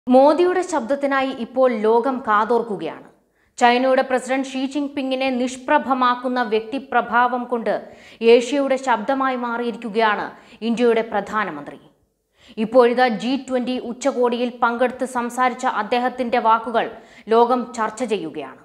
മോദിയുടെ ശബ്ദത്തിനായി ഇപ്പോൾ ലോകം കാതോർക്കുകയാണ് ചൈനയുടെ പ്രസിഡന്റ് ഷീ ജിങ് പിങ്ങിനെ നിഷ്പ്രഭമാക്കുന്ന വ്യക്തിപ്രഭാവം കൊണ്ട് ഏഷ്യയുടെ ശബ്ദമായി മാറിയിരിക്കുകയാണ് ഇന്ത്യയുടെ പ്രധാനമന്ത്രി ഇപ്പോഴിതാ ജി ട്വന്റി ഉച്ചകോടിയിൽ പങ്കെടുത്ത് സംസാരിച്ച അദ്ദേഹത്തിന്റെ വാക്കുകൾ ലോകം ചർച്ച ചെയ്യുകയാണ്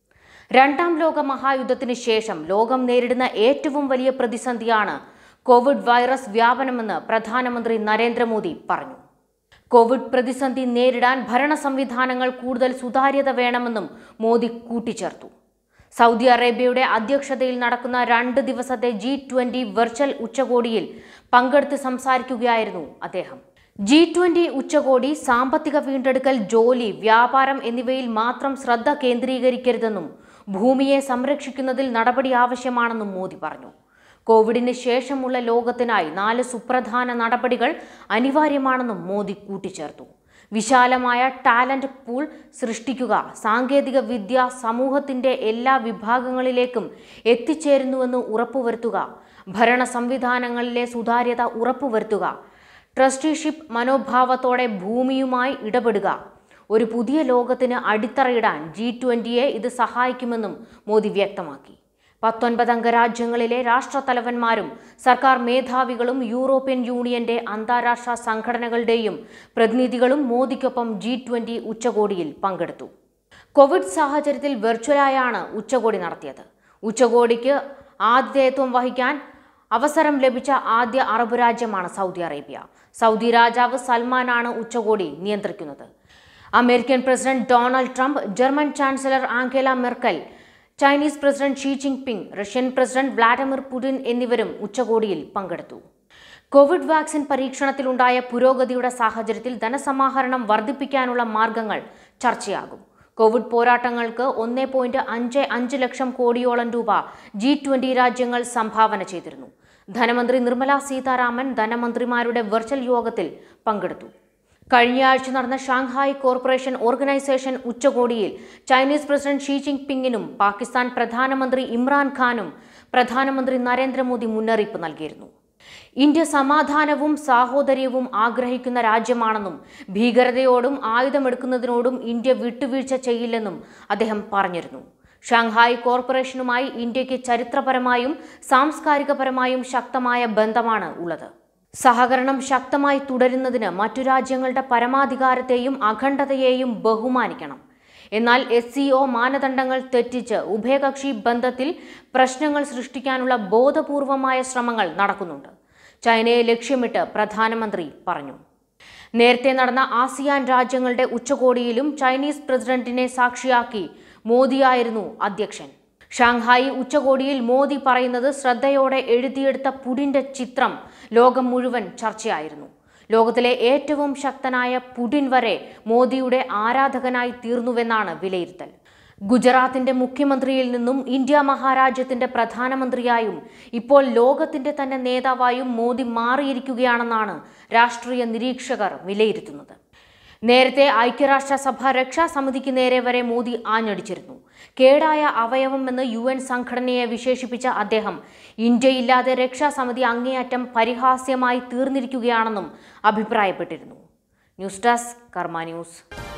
രണ്ടാം ലോക മഹായുദ്ധത്തിന് ശേഷം ലോകം നേരിടുന്ന ഏറ്റവും വലിയ പ്രതിസന്ധിയാണ് കോവിഡ് വൈറസ് വ്യാപനമെന്ന് പ്രധാനമന്ത്രി നരേന്ദ്രമോദി പറഞ്ഞു കോവിഡ് പ്രതിസന്ധി നേരിടാൻ ഭരണ സംവിധാനങ്ങൾ കൂടുതൽ സുതാര്യത വേണമെന്നും മോദി കൂട്ടിച്ചേർത്തു സൗദി അറേബ്യയുടെ അധ്യക്ഷതയിൽ നടക്കുന്ന രണ്ട് ദിവസത്തെ ജി ട്വന്റി വെർച്വൽ ഉച്ചകോടിയിൽ പങ്കെടുത്ത് സംസാരിക്കുകയായിരുന്നു അദ്ദേഹം ജി ട്വന്റി ഉച്ചകോടി സാമ്പത്തിക വീണ്ടെടുക്കൽ ജോലി വ്യാപാരം എന്നിവയിൽ മാത്രം ശ്രദ്ധ കേന്ദ്രീകരിക്കരുതെന്നും ഭൂമിയെ സംരക്ഷിക്കുന്നതിൽ നടപടി ആവശ്യമാണെന്നും മോദി പറഞ്ഞു കോവിഡിന് ശേഷമുള്ള ലോകത്തിനായി നാല് സുപ്രധാന നടപടികൾ അനിവാര്യമാണെന്നും മോദി കൂട്ടിച്ചേർത്തു വിശാലമായ ടാലന്റ് പൂൾ സൃഷ്ടിക്കുക സാങ്കേതിക വിദ്യ സമൂഹത്തിന്റെ എല്ലാ വിഭാഗങ്ങളിലേക്കും എത്തിച്ചേരുന്നുവെന്ന് ഉറപ്പുവരുത്തുക ഭരണ സംവിധാനങ്ങളിലെ സുതാര്യത ഉറപ്പുവരുത്തുക ട്രസ്റ്റിഷിപ്പ് മനോഭാവത്തോടെ ഭൂമിയുമായി ഇടപെടുക ഒരു പുതിയ ലോകത്തിന് അടിത്തറയിടാൻ ജി ട്വന്റിയെ ഇത് സഹായിക്കുമെന്നും മോദി വ്യക്തമാക്കി പത്തൊൻപത് അംഗരാജ്യങ്ങളിലെ രാഷ്ട്രത്തലവന്മാരും സർക്കാർ മേധാവികളും യൂറോപ്യൻ യൂണിയന്റെ അന്താരാഷ്ട്ര സംഘടനകളുടെയും പ്രതിനിധികളും മോദിക്കൊപ്പം ജി ട്വന്റി ഉച്ചകോടിയിൽ പങ്കെടുത്തു കോവിഡ് സാഹചര്യത്തിൽ വെർച്വലായാണ് ഉച്ചകോടി നടത്തിയത് ഉച്ചകോടിക്ക് ആതിഥേയത്വം വഹിക്കാൻ അവസരം ലഭിച്ച ആദ്യ അറബ് രാജ്യമാണ് സൗദി അറേബ്യ സൗദി രാജാവ് സൽമാനാണ് ഉച്ചകോടി നിയന്ത്രിക്കുന്നത് American president Donald Trump German chancellor Angela Merkel Chinese president Xi Jinping Russian president Vladimir Putin എന്നിവരും ഉച്ചകോടിയിൽ പങ്കെടുത്തു കോവിഡ് വാക്സിൻ പരീക്ഷണത്തിലുണ്ടായ പുരോഗതിയുടെ സാഹചര്യത്തിൽ ധനസമാഹരണം വർദ്ധിപ്പിക്കാനുള്ള മാർഗങ്ങൾ ചർച്ചയാകും കോവിഡ് പോരാട്ടങ്ങൾക്ക് ഒന്നേ പോയിന്റ് അഞ്ച് അഞ്ച് ലക്ഷം കോടിയോളം രൂപ ജി ട്വന്റി രാജ്യങ്ങൾ സംഭാവന ചെയ്തിരുന്നു ധനമന്ത്രി നിർമ്മല സീതാരാമൻ ധനമന്ത്രിമാരുടെ വെർച്വൽ യോഗത്തിൽ പങ്കെടുത്തു കഴിഞ്ഞയാഴ്ച നടന്ന ഷാങ്ഹായ് കോർപ്പറേഷൻ ഓർഗനൈസേഷൻ ഉച്ചകോടിയിൽ ചൈനീസ് പ്രസിഡന്റ് ഷീ ജിങ് പിങ്ങിനും പാകിസ്ഥാൻ പ്രധാനമന്ത്രി ഇമ്രാൻഖാനും പ്രധാനമന്ത്രി നരേന്ദ്രമോദി മുന്നറിയിപ്പ് നൽകിയിരുന്നു ഇന്ത്യ സമാധാനവും സാഹോദര്യവും ആഗ്രഹിക്കുന്ന രാജ്യമാണെന്നും ഭീകരതയോടും ആയുധമെടുക്കുന്നതിനോടും ഇന്ത്യ വിട്ടുവീഴ്ച ചെയ്യില്ലെന്നും അദ്ദേഹം പറഞ്ഞിരുന്നു ഷാങ്ഹായ് കോർപ്പറേഷനുമായി ഇന്ത്യക്ക് ചരിത്രപരമായും സാംസ്കാരികപരമായും ശക്തമായ ബന്ധമാണ് ഉള്ളത് സഹകരണം ശക്തമായി തുടരുന്നതിന് മറ്റു രാജ്യങ്ങളുടെ പരമാധികാരത്തെയും അഖണ്ഡതയെയും ബഹുമാനിക്കണം എന്നാൽ എസ് സി ഒ മാനദണ്ഡങ്ങൾ തെറ്റിച്ച് ഉഭയകക്ഷി ബന്ധത്തിൽ പ്രശ്നങ്ങൾ സൃഷ്ടിക്കാനുള്ള ബോധപൂർവമായ ശ്രമങ്ങൾ നടക്കുന്നുണ്ട് ചൈനയെ ലക്ഷ്യമിട്ട് പ്രധാനമന്ത്രി പറഞ്ഞു നേരത്തെ നടന്ന ആസിയാൻ രാജ്യങ്ങളുടെ ഉച്ചകോടിയിലും ചൈനീസ് പ്രസിഡന്റിനെ സാക്ഷിയാക്കി മോദിയായിരുന്നു അധ്യക്ഷൻ ഷാങ്ഹായി ഉച്ചകോടിയിൽ മോദി പറയുന്നത് ശ്രദ്ധയോടെ എഴുതിയെടുത്ത പുടിന്റെ ചിത്രം ലോകം മുഴുവൻ ചർച്ചയായിരുന്നു ലോകത്തിലെ ഏറ്റവും ശക്തനായ പുടിൻ വരെ മോദിയുടെ ആരാധകനായി തീർന്നുവെന്നാണ് വിലയിരുത്തൽ ഗുജറാത്തിന്റെ മുഖ്യമന്ത്രിയിൽ നിന്നും ഇന്ത്യ മഹാരാജ്യത്തിന്റെ പ്രധാനമന്ത്രിയായും ഇപ്പോൾ ലോകത്തിന്റെ തന്നെ നേതാവായും മോദി മാറിയിരിക്കുകയാണെന്നാണ് രാഷ്ട്രീയ നിരീക്ഷകർ വിലയിരുത്തുന്നത് നേരത്തെ ഐക്യരാഷ്ട്രസഭ രക്ഷാസമിതിക്ക് നേരെ വരെ മോദി ആഞ്ഞടിച്ചിരുന്നു കേടായ അവയവം എന്ന് യു എൻ സംഘടനയെ വിശേഷിപ്പിച്ച അദ്ദേഹം ഇന്ത്യയില്ലാതെ രക്ഷാസമിതി അങ്ങേയറ്റം പരിഹാസ്യമായി തീർന്നിരിക്കുകയാണെന്നും അഭിപ്രായപ്പെട്ടിരുന്നു ന്യൂസ് ഡെസ്ക് കർമ്മ ന്യൂസ്